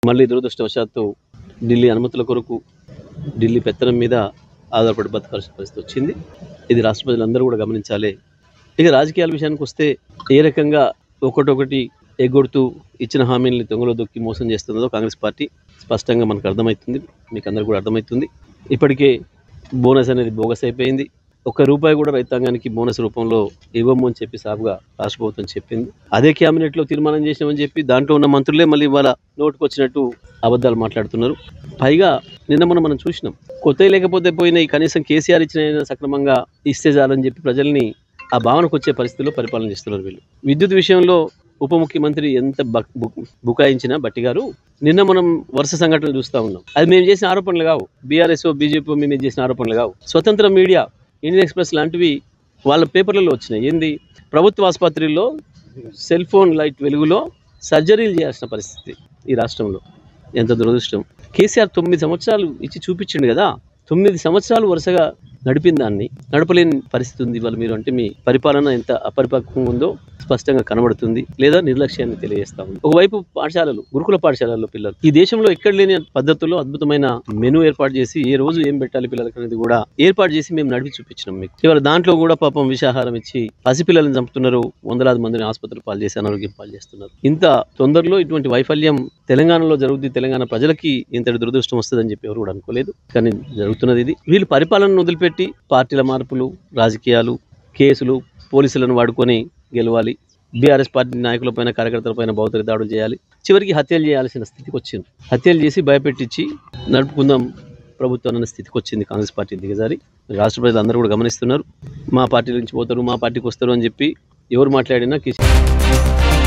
మళ్ళీ దురదృష్టవశాత్తు ఢిల్లీ అనుమతుల కొరకు ఢిల్లీ పెత్తనం మీద ఆధారపడి బతకాల్సిన పరిస్థితి వచ్చింది ఇది రాష్ట్ర ప్రజలందరూ కూడా గమనించాలి ఇక రాజకీయాల విషయానికి వస్తే ఏ రకంగా ఒకటొకటి ఎగ్గొడుతూ ఇచ్చిన హామీలను దొంగలో దొక్కి మోసం చేస్తున్నదో కాంగ్రెస్ పార్టీ స్పష్టంగా మనకు అర్థమవుతుంది మీకు అందరికీ కూడా అర్థమవుతుంది ఇప్పటికే బోనస్ అనేది బోగస్ అయిపోయింది ఒక్క రూపాయి కూడా రైతాంగానికి బోనస్ రూపంలో ఇవ్వము అని చెప్పి సాగుగా రాష్ట్ర ప్రభుత్వం చెప్పింది అదే క్యాబినెట్లో తీర్మానం చేసినామని చెప్పి దాంట్లో ఉన్న మంత్రులే మళ్ళీ ఇవాళ నోటుకు వచ్చినట్టు అబద్ధాలు మాట్లాడుతున్నారు పైగా నిన్న మనం మనం చూసినాం కొత్త లేకపోతే పోయినాయి కనీసం కేసీఆర్ ఇచ్చిన సక్రమంగా ఇస్తే చాలని చెప్పి ప్రజల్ని ఆ భావనకు వచ్చే పరిస్థితిలో పరిపాలన చేస్తున్నారు వీళ్ళు విద్యుత్ విషయంలో ఉప ముఖ్యమంత్రి ఎంత బక్ బుక్- బుకాయించినా బట్టి గారు నిన్న మనం వరుస సంఘటనలు చూస్తూ ఉన్నాం అది మేము చేసిన ఆరోపణలు కావు బీఆర్ఎస్ బీజేపీ మేము చేసిన ఆరోపణలు కావు స్వతంత్ర మీడియా ఇండియన్ ఎక్స్ప్రెస్ లాంటివి వాళ్ళ పేపర్లలో వచ్చినాయి ఏంది ప్రభుత్వ ఆసుపత్రుల్లో సెల్ ఫోన్ లైట్ వెలుగులో సర్జరీలు చేయాల్సిన పరిస్థితి ఈ రాష్ట్రంలో ఎంత దురదృష్టం కేసీఆర్ తొమ్మిది సంవత్సరాలు ఇచ్చి చూపించిండు కదా తొమ్మిది సంవత్సరాలు వరుసగా నడిపిన దాన్ని నడపలేని పరిస్థితి ఉంది ఇవాళ మీరు అంటే మీ పరిపాలన ఎంత అపరిపక్వంగా ఉందో స్పష్టంగా కనబడుతుంది లేదా నిర్లక్ష్యాన్ని తెలియజేస్తా ఉంది ఒకవైపు పాఠశాలలు గురుకుల పాఠశాలల్లో పిల్లలు ఈ దేశంలో ఎక్కడ లేని పద్ధతుల్లో అద్భుతమైన మెను ఏర్పాటు చేసి ఏ రోజు ఏం పెట్టాలి పిల్లలకి అనేది కూడా ఏర్పాటు చేసి మేము నడిపి చూపించినాం మీకు ఇవాళ దాంట్లో కూడా పాపం విషాహారం ఇచ్చి పసిపిల్లల్ని చంపుతున్నారు వందలాది మందిని ఆసుపత్రులు పాలు చేసి అనారోగ్యం పాలు చేస్తున్నారు ఇంత తొందరలో ఇటువంటి వైఫల్యం తెలంగాణలో జరుగుతుంది తెలంగాణ ప్రజలకి ఇంతటి దురదృష్టం వస్తుందని చెప్పి ఎవరు కూడా అనుకోలేదు కానీ జరుగుతున్నది ఇది వీళ్ళు పరిపాలనను వదిలిపెట్టి పార్టీల మార్పులు రాజకీయాలు కేసులు పోలీసులను వాడుకొని గెలవాలి బీఆర్ఎస్ పార్టీ నాయకులపైన కార్యకర్తలపైన భౌతిక దాడులు చేయాలి చివరికి హత్యలు చేయాల్సిన స్థితికి వచ్చింది హత్యలు చేసి భయపెట్టించి నడుపుకుందాం ప్రభుత్వం అన్న స్థితికి వచ్చింది కాంగ్రెస్ పార్టీ దిగజారి రాష్ట్ర ప్రజలు అందరూ కూడా గమనిస్తున్నారు మా పార్టీ నుంచి పోతారు మా పార్టీకి వస్తారు అని చెప్పి ఎవరు మాట్లాడినా కిసి-